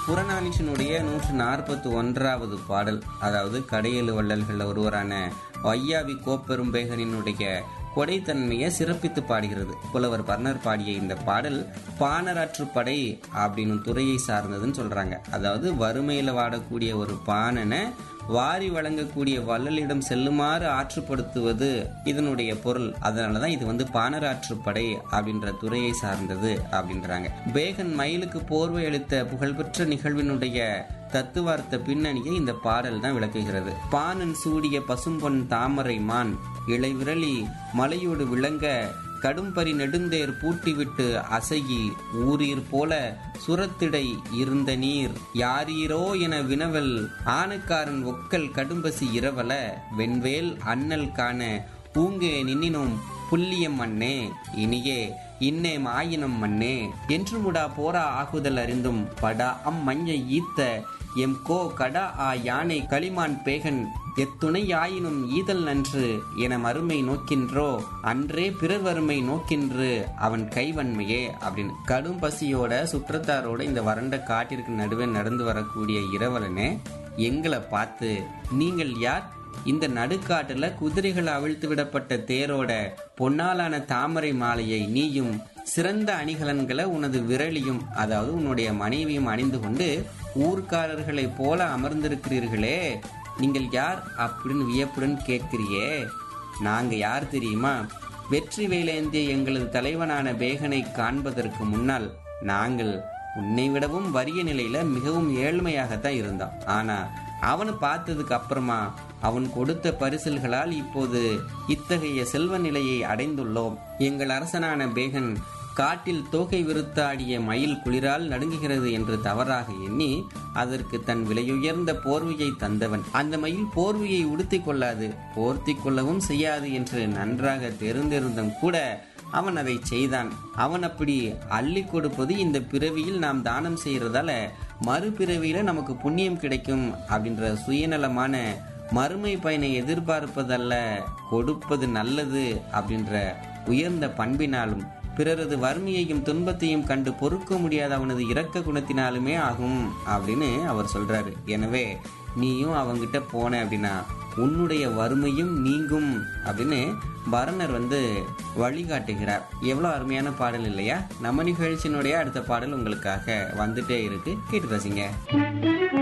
புறநானூற்றினுடைய நூற்று நாற்பத்தி ஒன்றாவது பாடல் அதாவது கடையெழு வள்ளல்கள் ஒருவரான வையாவி கோப்பெரும்பேகனினுடைய கொடைத்தன்மையை சிறப்பித்து பாடுகிறது புலவர் பர்ணர் பாடிய இந்த பாடல் பாணராற்றுப்படை அப்படின்னு துறையை சார்ந்ததுன்னு சொல்றாங்க அதாவது வறுமையில வாடக்கூடிய ஒரு பாணனை வாரி வழங்கக்கூடிய வள்ளலிடம் செல்லுமாறு ஆற்றுப்படுத்துவது இதனுடைய பொருள் அதனாலதான் இது வந்து பாணராற்றுப்படை அப்படின்ற துறையை சார்ந்தது அப்படின்றாங்க பேகன் மயிலுக்கு போர்வை அளித்த புகழ்பெற்ற நிகழ்வினுடைய தத்துவார்த்த பின்னணியை இந்த பாடல் தான் விளக்குகிறது பானன் சூடிய பசும்பொன் தாமரை மான் இளைவிரலி மலையோடு விளங்க கடும்பரி நெடுந்தேர் பூட்டிவிட்டு அசையி ஊரீர் போல சுரத்திடை இருந்த நீர் யாரீரோ என வினவல் ஆணுக்காரன் ஒக்கல் கடும்பசி இரவல வெண்வேல் அண்ணல் காண பூங்கே நின்னினும் புல்லியம் மண்ணே இனியே இன்னே மாயினம் மண்ணே என்று முடா போரா ஆகுதல் அறிந்தும் படா அம் மஞ்சை ஈத்த எம் கோ கடா ஆ யானை களிமான் பேகன் எத்துணை ஆயினும் ஈதல் நன்று என மறுமை நோக்கின்றோ அன்றே பிறர் வறுமை நோக்கின்று அவன் கைவன்மையே அப்படின்னு கடும் பசியோட சுற்றத்தாரோட இந்த வறண்ட காட்டிற்கு நடுவே நடந்து வரக்கூடிய இரவலனே எங்களை பார்த்து நீங்கள் யார் இந்த நடுக்காட்டுல குதிரைகள் அவிழ்த்து விடப்பட்ட தேரோட பொன்னாலான தாமரை மாலையை நீயும் சிறந்த அணிகலன்களை உனது விரலியும் அதாவது உன்னுடைய மனைவியும் அணிந்து கொண்டு ஊர்க்காரர்களைப் போல அமர்ந்திருக்கிறீர்களே நீங்கள் யார் அப்படின்னு வியப்புடன் கேட்கிறியே நாங்க யார் தெரியுமா வெற்றி வேலேந்திய எங்களது தலைவனான பேகனை காண்பதற்கு முன்னால் நாங்கள் உன்னை விடவும் வறிய நிலையில மிகவும் ஏழ்மையாகத்தான் இருந்தோம் ஆனா அவனை பார்த்ததுக்கு அப்புறமா அவன் கொடுத்த பரிசல்களால் இப்போது இத்தகைய செல்வ நிலையை அடைந்துள்ளோம் எங்கள் அரசனான பேகன் காட்டில் தோகை விருத்தாடிய மயில் குளிரால் நடுங்குகிறது என்று தவறாக எண்ணி அதற்கு தன் விலையுயர்ந்த போர்வையை தந்தவன் அந்த மயில் போர்வையை உடுத்திக் கொள்ளாது போர்த்தி கொள்ளவும் செய்யாது என்று நன்றாக தெரிந்திருந்தும் கூட அவன் அதை செய்தான் அவன் அப்படி அள்ளி கொடுப்பது இந்த பிறவியில் நாம் தானம் செய்யறதால மறுபிறவியில நமக்கு புண்ணியம் கிடைக்கும் அப்படின்ற சுயநலமான மறுமை பயனை எதிர்பார்ப்பதல்ல கொடுப்பது நல்லது அப்படின்ற உயர்ந்த பண்பினாலும் பிறரது வறுமையையும் துன்பத்தையும் கண்டு பொறுக்க முடியாத அவனது இரக்க குணத்தினாலுமே ஆகும் அப்படின்னு அவர் சொல்றாரு எனவே நீயும் அவங்கிட்ட போன அப்படின்னா உன்னுடைய வறுமையும் நீங்கும் அப்படின்னு பரணர் வந்து வழிகாட்டுகிறார் எவ்வளோ அருமையான பாடல் இல்லையா நம்ம நிகழ்ச்சியினுடைய அடுத்த பாடல் உங்களுக்காக வந்துட்டே இருக்கு கேட்டு ரசிங்க